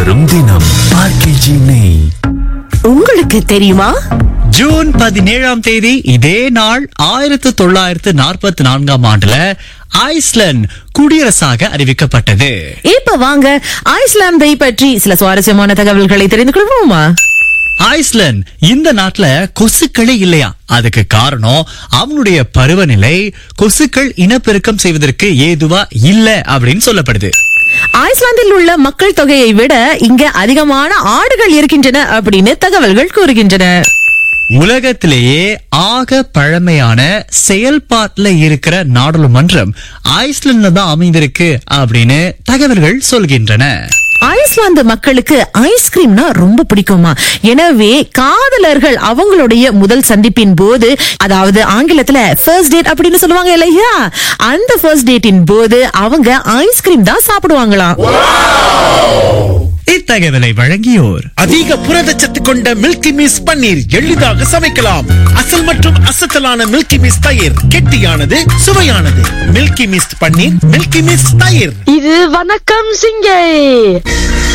வரும் தினம் ஆர்கேஜி நெய் உங்களுக்கு தெரியுமா ஜூன் பதினேழாம் தேதி இதே நாள் ஆயிரத்து தொள்ளாயிரத்து நாற்பத்தி நான்காம் ஆண்டுல ஐஸ்லாந்து குடியரசாக அறிவிக்கப்பட்டது இப்ப வாங்க ஐஸ்லாந்தை பற்றி சில சுவாரஸ்யமான தகவல்களை தெரிந்து கொள்வோமா ஐஸ்லாந்து இந்த நாட்டுல கொசுக்களே இல்லையா அதுக்கு காரணம் அவங்களுடைய பருவநிலை கொசுக்கள் இனப்பெருக்கம் செய்வதற்கு ஏதுவா இல்ல அப்படின்னு சொல்லப்படுது ஐஸ்லாந்தில் உள்ள மக்கள் தொகையை விட இங்க அதிகமான ஆடுகள் இருக்கின்றன அப்படின்னு தகவல்கள் கூறுகின்றன உலகத்திலேயே ஆக பழமையான செயல்பாட்டுல இருக்கிற நாடாளுமன்றம் ஐஸ்லாந்துல தான் அமைந்திருக்கு அப்படின்னு தகவல்கள் சொல்கின்றன ஐஸ்லாந்து மக்களுக்கு ஐஸ்கிரீம்னா ரொம்ப பிடிக்குமா எனவே காதலர்கள் அவங்களுடைய முதல் சந்திப்பின் போது அதாவது ஆங்கிலத்துல ஃபர்ஸ்ட் டேட் அப்படின்னு சொல்லுவாங்க இல்லையா அந்த ஃபர்ஸ்ட் டேட்டின் போது அவங்க ஐஸ்கிரீம் தான் சாப்பிடுவாங்களாம் இத்தகவலை வழங்கியோர் அதிக புரதச்சத்து கொண்ட மில்கி மிஸ் பன்னீர் எளிதாக சமைக்கலாம் அசல் மற்றும் அசத்தலான மில்கி மிஸ் தயிர் கெட்டியானது சுவையானது Milky Mist paneer Milky Mist தயிர் இது வணக்கம் சிங்கை